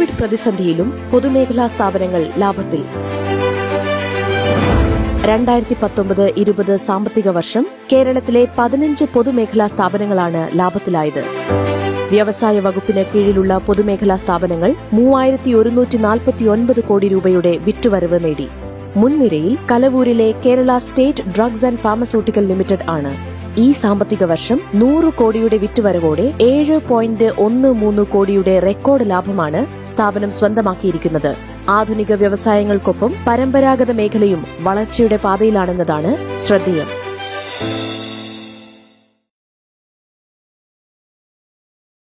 Covid പ്രതിസന്ധിയിലും പൊതുമേഖലാ സ്ഥാപനങ്ങൾ ലാഭത്തിൽ രണ്ടായിരത്തി പത്തൊമ്പത് ഇരുപത് സാമ്പത്തിക വർഷം കേരളത്തിലെ പതിനഞ്ച് പൊതുമേഖലാ സ്ഥാപനങ്ങളാണ് ലാഭത്തിലായത് വ്യവസായ വകുപ്പിന് കീഴിലുള്ള പൊതുമേഖലാ സ്ഥാപനങ്ങൾ മൂവായിരത്തി ഒരുന്നൂറ്റി നാൽപ്പത്തിയൊൻപത് കോടി രൂപയുടെ വിറ്റുവരവ് നേടി മുൻനിരയിൽ കലവൂരിലെ Kerala state drugs and pharmaceutical limited ആണ് ഈ സാമ്പത്തിക വർഷം നൂറ് കോടിയുടെ വിറ്റുവരവോടെ ഏഴ് പോയിന്റ് ഒന്ന് മൂന്ന് കോടിയുടെ റെക്കോർഡ് ലാഭമാണ് സ്ഥാപനം സ്വന്തമാക്കിയിരിക്കുന്നത് ആധുനിക വ്യവസായങ്ങൾക്കൊപ്പം പരമ്പരാഗത മേഖലയും വളർച്ചയുടെ പാതയിലാണെന്നതാണ് ശ്രദ്ധേയം